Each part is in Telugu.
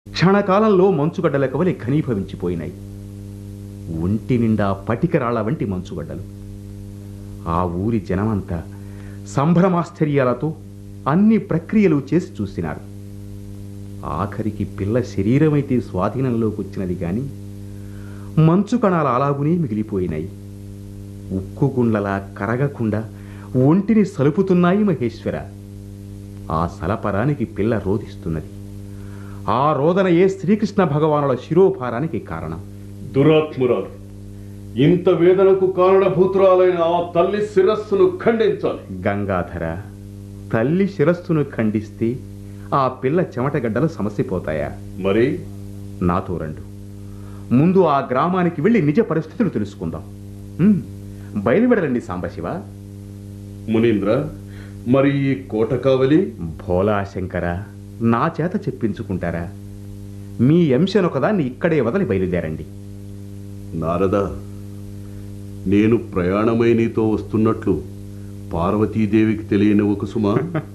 క్షణకాలంలో మంచుగడ్డల కవలి ఘనీభవించిపోయినాయి ఒంటి నిండా పటికరాళ్ల వంటి మంచుగడ్డలు ఆ ఊరి జనమంతా సంభ్రమాశ్చర్యాలతో అన్ని ప్రక్రియలు చేసి చూసినారు ఆఖరికి పిల్ల శరీరమైతే స్వాధీనంలోకి వచ్చినది గాని మంచు కణాలు అలాగునే మిగిలిపోయినాయి ఉక్కు గుండ్లలా కరగకుండా ఒంటిని సలుపుతున్నాయి మహేశ్వర ఆ సలపరానికి పిల్ల రోధిస్తున్నది ఆ రోదనయే శ్రీకృష్ణ భగవానుల శిరోభారానికి కారణం దురాత్మురాలు ఇంత వేదనకు కారణభూతురాలైన ఆ తల్లి శిరస్సును ఖండించాలి గంగాధర తల్లి శిరస్సును ఖండిస్తే ఆ పిల్ల చెమటగడ్డలు సమసిపోతాయా మరి నాతో రండు ముందు ఆ గ్రామానికి వెళ్ళి నిజ పరిస్థితులు తెలుసుకుందాం ఉమ్, బయలువెడరండి సాంబశివ మునీంద్ర మరి ఈ కోట కావలి భోలా శంకర నా చేత చెప్పించుకుంటారా మీ అంశనొకదాన్ని ఇక్కడే వదిలి బయలుదేరండి నారదా నేను ప్రయాణమై నీతో వస్తున్నట్లు పార్వతీదేవికి తెలియని ఒక సుమా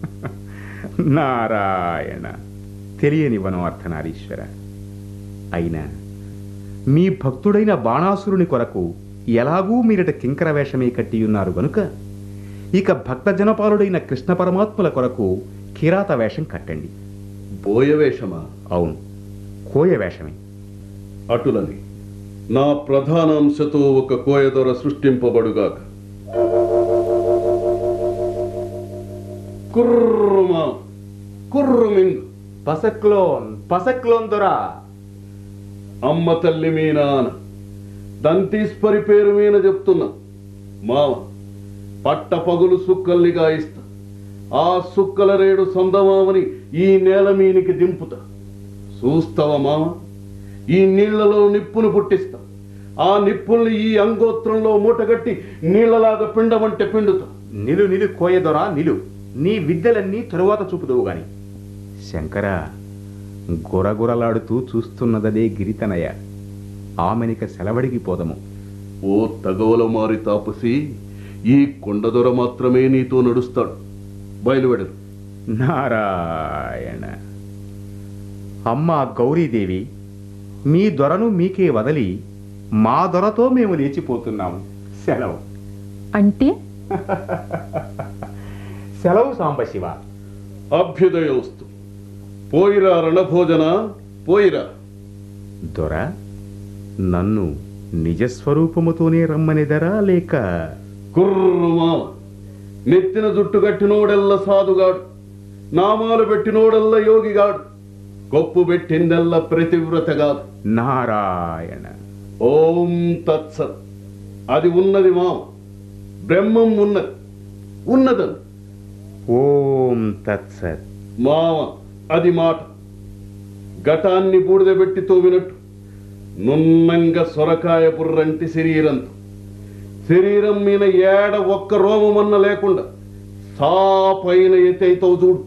నారాయణ తెలియనివను అర్థనారీశ్వర అయినా మీ భక్తుడైన బాణాసురుని కొరకు ఎలాగూ మీరట కింకర వేషమే కట్టియున్నారు గనుక ఇక భక్త జనపాలుడైన కృష్ణ పరమాత్ముల కొరకు కిరాత వేషం కట్టండి బోయవేషమా అవును కోయ వేషమే అటులని నా ప్రధాన అంశతో ఒక కోయదొర సృష్టింపబడుగాక కుర్రుమా కుర్రుమింగ్ పసక్లోన్ పసక్లోన్ దొరా అమ్మ తల్లి మీ నాన్న దంతీశ్వరి పేరు మీద చెప్తున్నా మావ పట్ట పగులు సుక్కల్ని గాయిస్తా ఆ సుక్కల రేడు సొందమామని ఈ నేల మీనికి దింపుతా చూస్తావా మామ ఈ నీళ్లలో నిప్పును పుట్టిస్తా ఆ నిప్పుల్ని ఈ అంగోత్రంలో మూటగట్టి నీళ్లలాగా పిండమంటే పిండుతా నిలు నిలు కోయ దొరా నిలు నీ విద్యలన్నీ తరువాత చూపుదువు గాని శంకర గురగురలాడుతూ చూస్తున్నదదే గిరితనయ ఆమెనిక సెలవడికి పోదము ఓ తగవల మారి తాపసి ఈ కొండదొర మాత్రమే నీతో నడుస్తాడు బయలువెడరు నారాయణ అమ్మ గౌరీదేవి మీ దొరను మీకే వదలి మా దొరతో మేము లేచిపోతున్నాము సెలవు అంటే సెలవు సాంబశివ అభ్యుదయోస్తు పోయిరా రణభోజన పోయిరా దొర నన్ను నిజస్వరూపముతోనే రమ్మనిదరా లేక కుర్రుమావ నెత్తిన జుట్టు కట్టినోడెల్ల సాధుగాడు నామాలు పెట్టినోడెల్ల యోగిగాడు కొప్పు పెట్టిందెల్ల ప్రతివ్రతగాదు నారాయణ ఓం తత్సత్ అది ఉన్నది మావ బ్రహ్మం ఉన్నది ఉన్నదని ఓం తత్సత్ మావ అది మాట ఘటాన్ని బూడిదబెట్టి తోమినట్టు నున్నంగా సొరకాయ బుర్రంటి శరీరంతో శరీరం మీద ఏడ ఒక్క రోమమన్న లేకుండా సాపైన ఎత్తైతో చూడు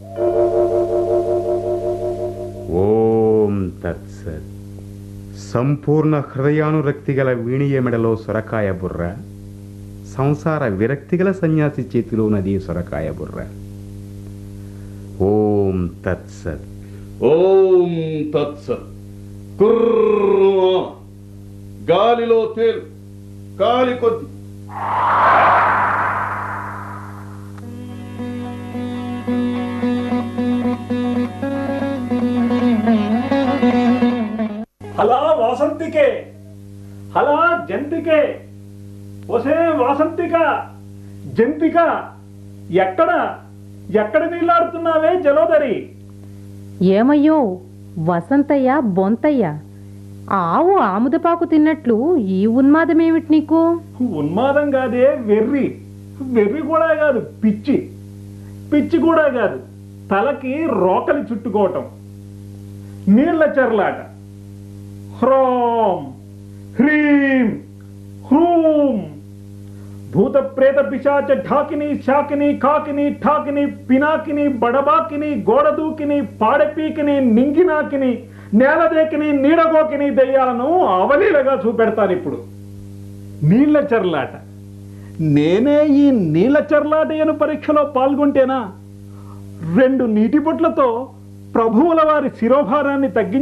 ఓం తత్సత్ సంపూర్ణ హృదయానురక్తి గల వీణియమెడలో సొరకాయ బుర్ర సంసార విరక్తి గల సన్యాసి చేతిలో నది సొరకాయ బుర్ర ఓం తత్సత్ ఓం తత్సత్ కుర్రుమా గాలిలో తేలు గాలి కొద్ది హలా వాసంతికే హలా జంతికే ఒసే వాసంతిక జంతిక ఎక్కడ ఎక్కడ నీళ్ళాడుతున్నావే జలోదరి ఏమయ్యో వసంతయ్య బొంతయ్య ఆవు ఆముదపాకు తిన్నట్లు ఈ ఉన్మాదమేమిటి నీకు ఉన్మాదం కాదే వెర్రి వెర్రి కూడా కాదు పిచ్చి పిచ్చి కూడా కాదు తలకి రోకలి చుట్టుకోవటం నీళ్ల చెర్లాట హ్రోం హ్రీం హ్రూం భూత ప్రేత పిశాచ ఢాకిని శాకిని కాకిని ఠాకిని పినాకిని బడబాకిని గోడదూకిని పాడపీకిని నింగినాకిని నేలదేకిని నీడగోకిని దెయ్యాలను అవలీలగా చూపెడతాను ఇప్పుడు నీళ్ల చెర్లాట నేనే ఈ నీళ్ల చెర్లాటయను పరీక్షలో పాల్గొంటేనా రెండు నీటి బొట్లతో ప్రభువుల వారి శిరోభారాన్ని తగ్గి